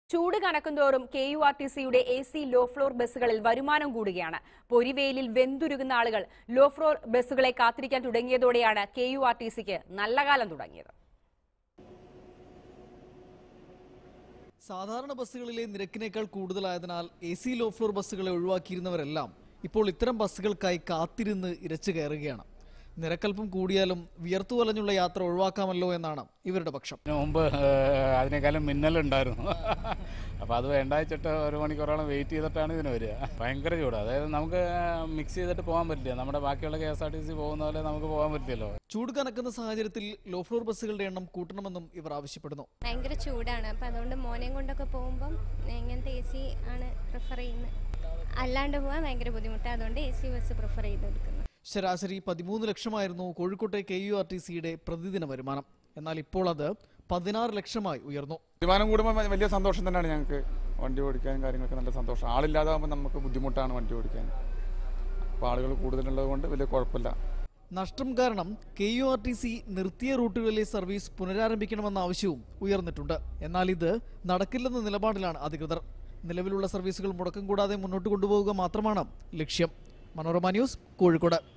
ചൂട് കനക്കുന്തോറും K U R T സിയുടെ എ സി ലോ ഫ്ലോർ ബസ്സുകളിൽ വരുമാനം കൂടുകയാണ് പൊരിവെയിലിൽ വെന്തുരുകുന്ന ആളുകൾ ലോ ഫ്ലോർ ബസ്സുകളെ കാത്തിരിക്കാൻ തുടങ്ങിയതോടെയാണ് കെ യു ആർ ടി സിക്ക് നല്ല കാലം തുടങ്ങിയത് സാധാരണ ബസ്സുകളിലെ നിരക്കിനേക്കാൾ കൂടുതലായതിനാൽ എ സി ലോ ഫ്ലോർ ബസ്സുകളെ ഒഴിവാക്കിയിരുന്നവരെല്ലാം ഇപ്പോൾ ഇത്തരം ബസ്സുകൾക്കായി കാത്തിരുന്ന് ഇരച്ചു കയറുകയാണ് നിരക്കൽപ്പം കൂടിയാലും വിയർത്തു വലഞ്ഞുള്ള യാത്ര ഒഴിവാക്കാമല്ലോ എന്നാണ് ഇവരുടെ പക്ഷം ഇതിനു മുമ്പ് ഏഹ്, അതിനേക്കാളും മിന്നലുണ്ടായിരുന്നു അപ്പോൾ അത് വേണ്ട വെച്ചിട്ട് ഒരു മണിക്കൂറോളം വെയിറ്റ് ചെയ്തിട്ടാണ് ഇതിന് വരിക ഭയങ്കര ചൂട് അതായത് നമുക്ക് മിക്സ് ചെയ്തിട്ട് പോകാൻ പറ്റില്ല നമ്മുടെ ബാക്കിയുള്ള K S R T C പോകുന്ന പോലെ നമുക്ക് പോകാൻ പറ്റില്ലല്ലോ ചൂട് കനക്കുന്ന സാഹചര്യത്തിൽ ലോ ഫ്ലോർ ബസ്സുകളുടെ എണ്ണം കൂട്ടണമെന്നും ഇവർ ആവശ്യപ്പെടുന്നു ഭയങ്കര ചൂടാണ് അപ്പം അതുകൊണ്ട് മോനെയും കൊണ്ടൊക്കെ പോകുമ്പം ഇങ്ങനത്തെ എ സി ആണ് പ്രിഫർ ചെയ്യുന്നത് അല്ലാണ്ട് പോകാൻ ഭയങ്കര ബുദ്ധിമുട്ടാണ് അതുകൊണ്ട് എ സി ബസ് പ്രിഫർ ചെയ്ത് കൊടുക്കുന്നത് ശരാശരി പതിമൂന്ന് ലക്ഷമായിരുന്നു കോഴിക്കോട്ടെ കെ യു ആർ ടി സിയുടെ പ്രതിദിന വരുമാനം എന്നാൽ ഇപ്പോൾ അത് പതിനാറ് ലക്ഷമായി ഉയർന്നു വരുമാനം കൂടുമ്പോൾ വലിയ സന്തോഷം തന്നെയാണ് ഞങ്ങൾക്ക് വണ്ടി ഓടിക്കാനും കാര്യങ്ങളൊക്കെ നല്ല സന്തോഷം ആളില്ലാതാകുമ്പോൾ നമുക്ക് ബുദ്ധിമുട്ടാണ് വണ്ടി ഓടിക്കാൻ അപ്പോൾ ആളുകൾ കൂടുതലുള്ളത് കൊണ്ട് വലിയ കുഴപ്പമില്ല നഷ്ടം കാരണം K U R T C നിർത്തിയ റൂട്ടുകളിലെ സർവീസ് പുനരാരംഭിക്കണമെന്ന ആവശ്യവും ഉയർന്നിട്ടുണ്ട് എന്നാൽ ഇത് നടക്കില്ലെന്ന നിലപാടിലാണ് അധികൃതർ നിലവിലുള്ള സർവീസുകൾ മുടക്കം കൂടാതെ മുന്നോട്ട് കൊണ്ടുപോവുക മാത്രമാണ് ലക്ഷ്യം മനോരമ ന്യൂസ് കോഴിക്കോട്